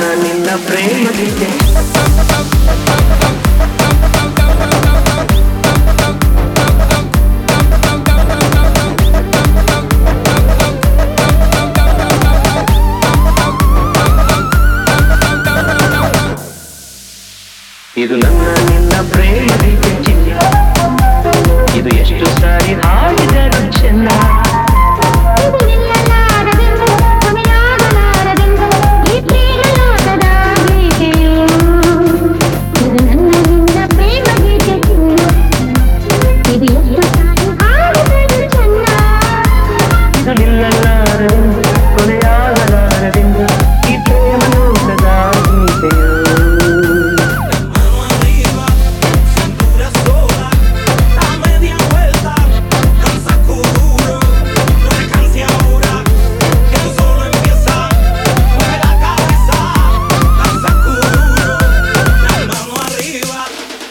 ನಿನ್ನ ಪ್ರೇಮ ಗೀತೆ ಇದು ನನ್ನ ನಿನ್ನ ಪ್ರೇಮ ಗೀತೆ ಚಿನ್ನ ಇದು ಎಷ್ಟು ಸಾರಿ ಹಾಡಿದರು ಚೆನ್ನ ಇದು ನಿಲ್ಲಲಾರದೆಂದು ಕೊನೆಯಾಗಲಾರದೆಂದು ಈ ಪ್ರೇಮ ಲೋಕದ ಗೀತೆಯು ಇದು ನನ್ನ ನಿನ್ನ ಪ್ರೇಮ ಗೀತೆ ಇದು ಎಷ್ಟು ಸಾರಿ ಹಾಡಿದರು ಚೆನ್ನ ಇದು ನಿಲ್ಲಲಾರದೆಂದು ಕೊನೆಯಾಗಲಾರದೆಂದು ಈ ಪ್ರೇಮ ಲೋಕದ ಗೀತೆಯು Cintura sola, a media vuelta, danza duro, no te canses ahora, que tú solo empieza, mueve la cabeza, danza duro, las manos arriba.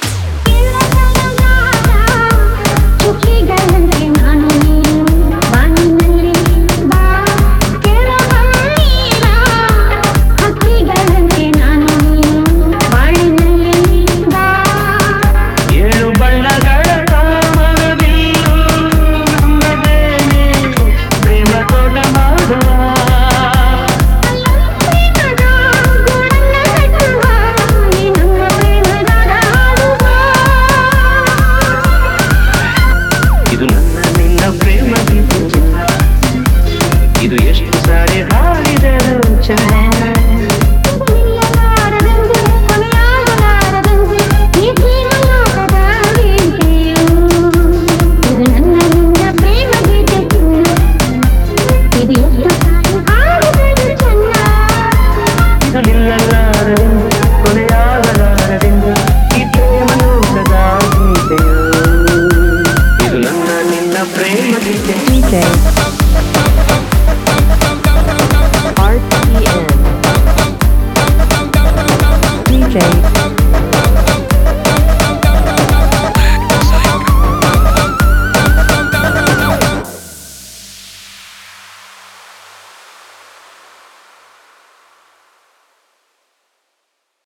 ಚುಕ್ಕಿಗಳಂತೆ ನಾನು ನೀನು ಬಾನಿನಲ್ಲಿ ಬಾ ಕೆಳಗಣ್ಣೀರ ಹಕ್ಕಿಗಳಂತೆ ನಾನು ನೀನು ಬಾಳಿನಲ್ಲಿ ಬಾ ಏಳು ಬಣ್ಣಗಳ ಕಾಮನವಿಲ್ಲು ನಮ್ಮದೇನೆ ಪ್ರೇಮ ತೋಟ ಮಾಡುವ ಪ್ರೇಮದ ಗೂಡನ್ನ ಕಟ್ಟುವ ಈ ನನ್ನ ಪ್ರೇಮದ ಹಾಡುವ ಇದು ನನ್ನ ನಿನ್ನ ಪ್ರೇಮ ಗೀತೆ ಚಿನ್ನ ಇದು ಎಷ್ಟು ಸಾರಿ ಹಾಡಿದರು ಚೆನ್ನ ನಿಲ್ಲಲಾರದೆಂದು ಕೊನೆಯಾಗಲಾರದೆಂದು ಈ ಪ್ರೇಮ ಲೋಕದ ಗೀತೆಯು ಇದು ನನ್ನ ನಿನ್ನ ಪ್ರೇಮ ಗೀತೆ ಇದು ಎಷ್ಟು ಸಾರಿ ಹಾಡಿದರು ಚೆನ್ನ ಇದು ನಿಲ್ಲಲಾರದೆಂದು ಕೊನೆಯಾಗಲಾರದೆಂದು ಈ ಪ್ರೇಮ ಲೋಕದ ಗೀತೆಯು ಇದು ನನ್ನ ನಿನ್ನ ಪ್ರೇಮ ಗೀತೆ DJ RTN DJ